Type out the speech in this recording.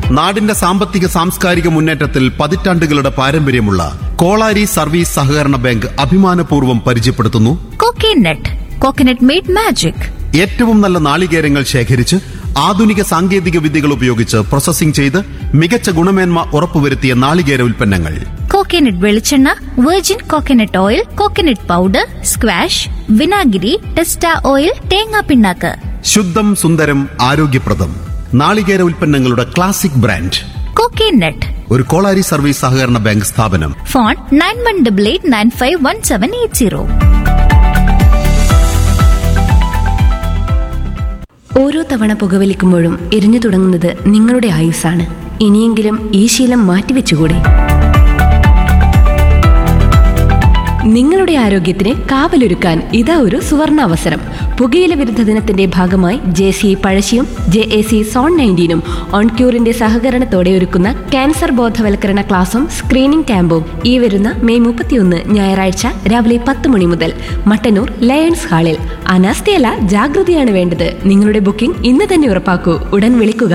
നാടിന്റെ സാമ്പത്തിക സാംസ്കാരിക മുന്നേറ്റത്തിൽ പതിറ്റാണ്ടുകളുടെ പാരമ്പര്യമുള്ള കോളാരി സർവീസ് സഹകരണ ബാങ്ക് അഭിമാനപൂർവ്വം പരിചയപ്പെടുത്തുന്നു കോക്കനട്ട് കോക്കനട്ട് മെയ്ഡ് മാജിക് ഏറ്റവും നല്ല നാളികേരങ്ങൾ ശേഖരിച്ച് ആധുനിക സാങ്കേതിക വിദ്യകൾ ഉപയോഗിച്ച് പ്രോസസ്സിംഗ് ചെയ്ത് മികച്ച ഗുണമേന്മ ഉറപ്പുവരുത്തിയ നാളികേര ഉൽപ്പന്നങ്ങൾ കോക്കനട്ട് വെളിച്ചെണ്ണ virgin coconut oil coconut powder squash വിനാഗിരി ടെസ്റ്റ ഓയിൽ തേങ്ങാ പിണ്ണാക്ക് ശുദ്ധം സുന്ദരം ആരോഗ്യപ്രദം നാളികേര ഉൽപ്പന്നങ്ങളുടെ ക്ലാസിക് ബ്രാൻഡ് കോക്കനട്ട് ഒരു കോളാരി സർവീസ് സഹകരണ ബാങ്ക് സ്ഥാപനം phone nine one double eight nine five one seven eight zero ഓരോ തവണ പുകവലിക്കുമ്പോഴും എരിഞ്ഞു തുടങ്ങുന്നത് നിങ്ങളുടെ ആയുസ്സാണ് ഇനിയെങ്കിലും ഈ ശീലം മാറ്റിവെച്ചുകൂടെ നിങ്ങളുടെ ആരോഗ്യത്തിന് കാവലൊരുക്കാൻ ഇതാ ഒരു സുവർണ അവസരം പുകയില വിരുദ്ധ ദിനത്തിന്റെ ഭാഗമായി ജെ സി പഴശ്ശിയും ജെ എ സി സോൺ നയൻറ്റീനും ഓൺക്യൂറിന്റെ സഹകരണത്തോടെ ഒരുക്കുന്ന ക്യാൻസർ ബോധവൽക്കരണ ക്ലാസും സ്ക്രീനിംഗ് ക്യാമ്പും ഈ വരുന്ന മെയ് മുപ്പത്തിയൊന്ന് ഞായറാഴ്ച രാവിലെ പത്ത് മണി മുതൽ മട്ടന്നൂർ ലയൺസ് ഹാളിൽ അനാസ്ഥയല്ല ജാഗ്രതയാണ് വേണ്ടത് നിങ്ങളുടെ ബുക്കിംഗ് ഇന്ന് തന്നെ ഉറപ്പാക്കൂ ഉടൻ വിളിക്കുക